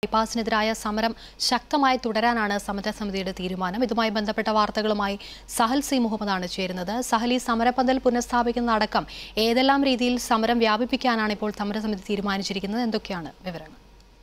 ബൈപ്പാസിനെതിരായ സമരം ശക്തമായി തുടരാനാണ് സമരസമിതിയുടെ തീരുമാനം ഇതുമായി ബന്ധപ്പെട്ട വാർത്തകളുമായി സഹൽ സി മുഹമ്മദാണ് ചേരുന്നത് സഹൽ ഈ സമരപന്തൽ പുനഃസ്ഥാപിക്കുന്ന അടക്കം ഏതെല്ലാം രീതിയിൽ സമരം വ്യാപിപ്പിക്കാനാണ് ഇപ്പോൾ സമരസമിതി തീരുമാനിച്ചിരിക്കുന്നത് എന്തൊക്കെയാണ് വിവരങ്ങൾ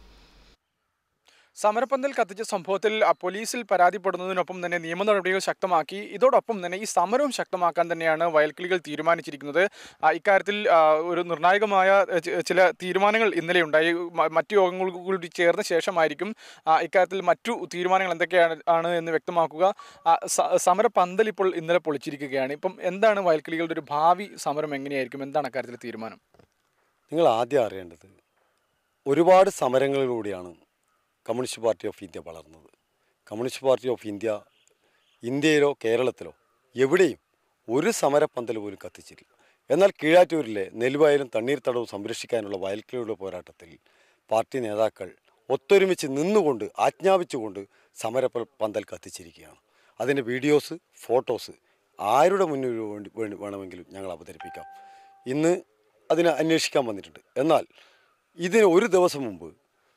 സമരപ്പന്തൽ കത്തിച്ച സംഭവത്തിൽ ആ, പോലീസിൽ പരാതിപ്പെടുന്നതിനൊപ്പം തന്നെ നിയമ നടപടികൾ ശക്തമാക്കി ഇതോടൊപ്പം തന്നെ ഈ സമരവും ശക്തമാക്കാൻ തന്നെയാണ് വയൽക്കിളികൾ തീരുമാനിച്ചിരിക്കുന്നത് ആ, ഇക്കാര്യത്തിൽ ആ, ഒരു നിർണായകമായ ആ, ചി- ചില തീരുമാനങ്ങൾ ഇന്നലെ ഉണ്ടായി മ- മറ്റു യോഗങ്ങൾ കൂടി ചേർന്ന ശേഷമായിരിക്കും ആ, ഇക്കാര്യത്തിൽ മറ്റു തീരുമാനങ്ങൾ എന്തൊക്കെയാണ് ആണ് എന്ന് വ്യക്തമാക്കുക ആ, സ- സമരപന്തൽ ഇപ്പോൾ ഇന്നലെ പൊളിച്ചിരിക്കുകയാണ് ഇപ്പം എന്താണ് വയൽക്കിളികളുടെ ഒരു ഭാവി സമരം എങ്ങനെയായിരിക്കും എന്താണ് അക്കാര്യത്തിൽ തീരുമാനം നിങ്ങൾ ആദ്യം അറിയേണ്ടത് ഒരുപാട് സമരങ്ങളിലൂടെയാണ് കമ്മ്യൂണിസ്റ്റ് പാർട്ടി ഓഫ് ഇന്ത്യ വളർന്നത് കമ്മ്യൂണിസ്റ്റ് പാർട്ടി ഓഫ് ഇന്ത്യ ഇന്ത്യയിലോ കേരളത്തിലോ എവിടെയും ഒരു സമരപ്പന്തൽ പോലും കത്തിച്ചില്ല എന്നാൽ കീഴാറ്റൂരിലെ നെൽവയലും തണ്ണീർത്തടവും സംരക്ഷിക്കാനുള്ള വയൽക്കിളിയുടെ പോരാട്ടത്തിൽ പാർട്ടി നേതാക്കൾ ഒത്തൊരുമിച്ച് നിന്നുകൊണ്ട് ആജ്ഞാപിച്ചുകൊണ്ട് സമര പ- പന്തൽ കത്തിച്ചിരിക്കുകയാണ് അതിൻ്റെ വീഡിയോസ് ഫോട്ടോസ് ആരുടെ മുന്നിൽ വേണ്ടി വേണ്ടി വേണമെങ്കിലും ഞങ്ങൾ അവതരിപ്പിക്കാം ഇന്ന് അതിനെ അന്വേഷിക്കാൻ വന്നിട്ടുണ്ട് എന്നാൽ ഇതിന് ഒരു ദിവസം മുമ്പ്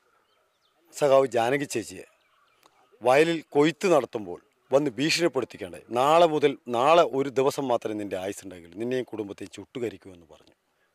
സഖാവ് ജാനകി ചേച്ചിയെ വയലിൽ കൊയ്ത്ത് നടത്തുമ്പോൾ വന്ന് ഭീഷണിപ്പെടുത്തിക്കേണ്ടേ നാളെ മുതൽ നാളെ ഒരു ദിവസം മാത്രമേ നിൻ്റെ ആയുസുണ്ടെങ്കിൽ നിന്നെയും കുടുംബത്തെയും ചുട്ടുകരിക്കുമെന്ന് പറഞ്ഞു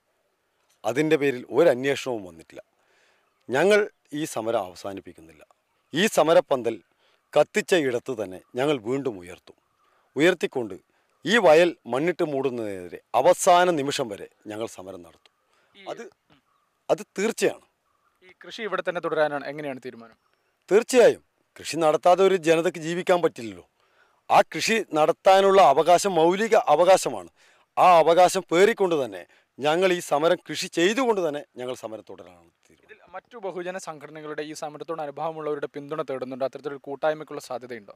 അതിൻ്റെ പേരിൽ ഒരു അന്വേഷണവും വന്നിട്ടില്ല ഞങ്ങൾ ഈ സമരം അവസാനിപ്പിക്കുന്നില്ല ഈ സമരപ്പന്തൽ കത്തിച്ച ഇടത്ത് തന്നെ ഞങ്ങൾ വീണ്ടും ഉയർത്തും ഉയർത്തിക്കൊണ്ട് ഈ വയൽ മണ്ണിട്ട് മൂടുന്നതിനെതിരെ അവസാന നിമിഷം വരെ ഞങ്ങൾ സമരം നടത്തും അത് അത് തീർച്ചയാണ് ഈ കൃഷി ഇവിടെ തന്നെ തുടരാനാണ് എങ്ങനെയാണ് തീരുമാനം തീർച്ചയായും കൃഷി നടത്താതെ ഒരു ജനതയ്ക്ക് ജീവിക്കാൻ പറ്റില്ലല്ലോ ആ കൃഷി നടത്താനുള്ള അവകാശം മൗലിക അവകാശമാണ് ആ അവകാശം പേറിക്കൊണ്ട് തന്നെ ഞങ്ങൾ ഈ സമരം കൃഷി ചെയ്തുകൊണ്ട് തന്നെ ഞങ്ങൾ സമരം തുടരാനാണ് തീരുമാനം ഇതിൽ മറ്റു ബഹുജന സംഘടനകളുടെ ഈ സമരത്തോട് അനുഭവമുള്ളവരുടെ പിന്തുണ തേടുന്നുണ്ട് അത്തരത്തിലൊരു കൂട്ടായ്മയ്ക്കുള്ള സാധ്യതയുണ്ടോ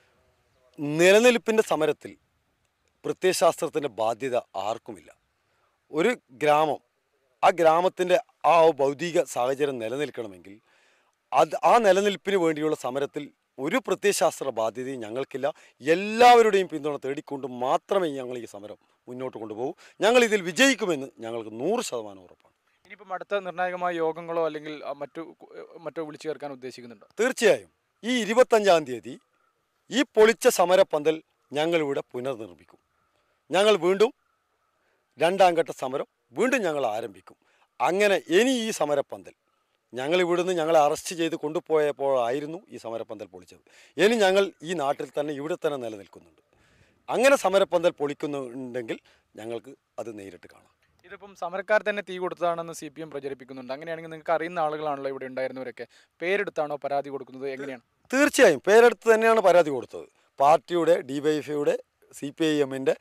നിലനിൽപ്പിൻ്റെ സമരത്തിൽ പ്രത്യയശാസ്ത്രത്തിൻ്റെ ബാധ്യത ആർക്കുമില്ല ഒരു ഗ്രാമം ആ ഗ്രാമത്തിൻ്റെ ആ ഭൗതിക സാഹചര്യം നിലനിൽക്കണമെങ്കിൽ അത് ആ നിലനിൽപ്പിന് വേണ്ടിയുള്ള സമരത്തിൽ ഒരു പ്രത്യയശാസ്ത്ര ബാധ്യതയും ഞങ്ങൾക്കില്ല എല്ലാവരുടെയും പിന്തുണ തേടിക്കൊണ്ട് മാത്രമേ ഞങ്ങൾ ഈ സമരം മുന്നോട്ട് കൊണ്ടുപോകൂ ഞങ്ങൾ ഇതിൽ വിജയിക്കുമെന്ന് ഞങ്ങൾക്ക് നൂറ് ശതമാനം ഉറപ്പാണ് ഇനിയിപ്പം അടുത്ത നിർണായകമായ യോഗങ്ങളോ അല്ലെങ്കിൽ ആ, മറ്റു കു- മറ്റോ വിളിച്ചു ചേർക്കാൻ ഉദ്ദേശിക്കുന്നുണ്ടോ തീർച്ചയായും ഈ ഇരുപത്തഞ്ചാം തീയതി ഈ പൊളിച്ച സമരപ്പന്തൽ ഞങ്ങളിവിടെ പുനർനിർമ്മിക്കും ഞങ്ങൾ വീണ്ടും രണ്ടാം ഘട്ട സമരം വീണ്ടും ഞങ്ങൾ ആരംഭിക്കും അങ്ങനെ ഇനി ഈ സമരപ്പന്തൽ ഞങ്ങൾ ഇവിടുന്ന് ഞങ്ങളെ അറസ്റ്റ് ചെയ്ത് കൊണ്ടുപോയപ്പോഴായിരുന്നു ഈ സമരപ്പന്തൽ പൊളിച്ചത് ഇനി ഞങ്ങൾ ഈ നാട്ടിൽ തന്നെ ഇവിടെ തന്നെ നിലനിൽക്കുന്നുണ്ട് അങ്ങനെ സമരപ്പന്തൽ പൊളിക്കുന്നുണ്ടെങ്കിൽ ഞങ്ങൾക്ക് അത് നേരിട്ട് കാണാം ഇതിപ്പം സമരക്കാർ തന്നെ തീ കൊടുത്തതാണെന്ന് സി പി എം പ്രചരിപ്പിക്കുന്നുണ്ട് അങ്ങനെയാണെങ്കിൽ നിങ്ങൾക്ക് അറിയുന്ന ആളുകളാണല്ലോ ഇവിടെ ഉണ്ടായിരുന്നവരൊക്കെ പേരെടുത്താണോ പരാതി കൊടുക്കുന്നത് എങ്ങനെയാണ് തീർച്ചയായും പേരെടുത്ത് തന്നെയാണ് പരാതി കൊടുത്തത് പാർട്ടിയുടെ ഡിവൈഎഫ്ഐയുടെ സി പി ഐ എമ്മിൻ്റെ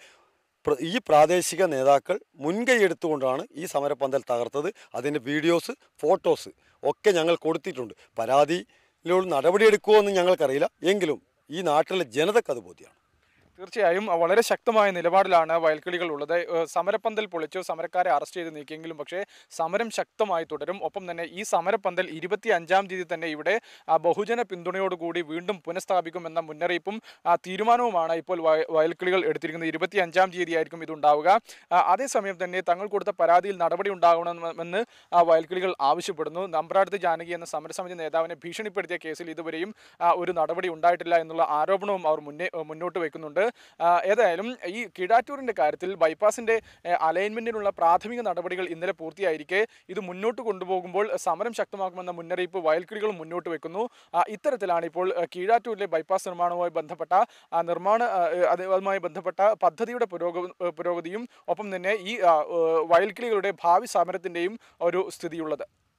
ഈ പ്രാദേശിക നേതാക്കൾ മുൻകൈ എടുത്തുകൊണ്ടാണ് ഈ സമരപ്പന്തൽ തകർത്തത് അതിൻ്റെ വീഡിയോസ് ഫോട്ടോസ് ഒക്കെ ഞങ്ങൾ കൊടുത്തിട്ടുണ്ട് പരാതിയിലുള്ള നടപടിയെടുക്കുമോ എന്ന് ഞങ്ങൾക്കറിയില്ല എങ്കിലും ഈ നാട്ടിലെ ജനതയ്ക്ക് അത് ബോധ്യമാണ് തീർച്ചയായും അഹ് വളരെ ശക്തമായ നിലപാടിലാണ് വയൽക്കിളികൾ ഉള്ളത് ഏഹ് സമരപ്പന്തൽ പൊളിച്ചു സമരക്കാരെ അറസ്റ്റ് ചെയ്ത് നീക്കിയെങ്കിലും പക്ഷേ സമരം ശക്തമായി തുടരും ഒപ്പം തന്നെ ഈ സമരപ്പന്തൽ ഇരുപത്തി അഞ്ചാം തീയതി തന്നെ ഇവിടെ ആ, ബഹുജന പിന്തുണയോടുകൂടി വീണ്ടും പുനഃസ്ഥാപിക്കും എന്ന മുന്നറിയിപ്പും ആ, തീരുമാനവുമാണ് ഇപ്പോൾ വയ- വയൽക്കിളികൾ എടുത്തിരിക്കുന്നത് ഇരുപത്തി അഞ്ചാം തീയതി ആയിരിക്കും ഇതുണ്ടാവുക ആ, അതേസമയം തന്നെ തങ്ങൾ കൊടുത്ത പരാതിയിൽ നടപടി ഉണ്ടാകണമെന്ന് ആ, വയൽക്കിളികൾ ആവശ്യപ്പെടുന്നു നമ്പ്രാടത്ത് ജാനകി എന്ന സമരസമിതി നേതാവിനെ ഭീഷണിപ്പെടുത്തിയ കേസിൽ ഇതുവരെയും ആ, ഒരു നടപടി ഉണ്ടായിട്ടില്ല എന്നുള്ള ആരോപണവും അവർ മുന്നേ മുന്നോട്ട് വയ്ക്കുന്നുണ്ട് ആ, ഏതായാലും ഈ കീഴാറ്റൂരിൻ്റെ കാര്യത്തിൽ ബൈപ്പാസിൻ്റെ അലൈൻമെൻറ്റിനുള്ള പ്രാഥമിക നടപടികൾ ഇന്നലെ പൂർത്തിയായിരിക്കെ ഇത് മുന്നോട്ട് കൊണ്ടുപോകുമ്പോൾ സമരം ശക്തമാക്കുമെന്ന മുന്നറിയിപ്പ് വയൽക്കിളികൾ മുന്നോട്ട് വെക്കുന്നു ആ, ഇത്തരത്തിലാണ് ഇപ്പോൾ ആ, കീഴാറ്റൂരിലെ ബൈപ്പാസ് നിർമ്മാണവുമായി ബന്ധപ്പെട്ട ആ, നിർമ്മാണ ആ, അത് അതുമായി ബന്ധപ്പെട്ട പദ്ധതിയുടെ പുരോഗ പുരോഗതിയും ഒപ്പം തന്നെ ഈ ആ, ഏഹ്, വയൽക്കിളികളുടെ ഭാവി സമരത്തിൻ്റെയും ഒരു സ്ഥിതിയുള്ളത്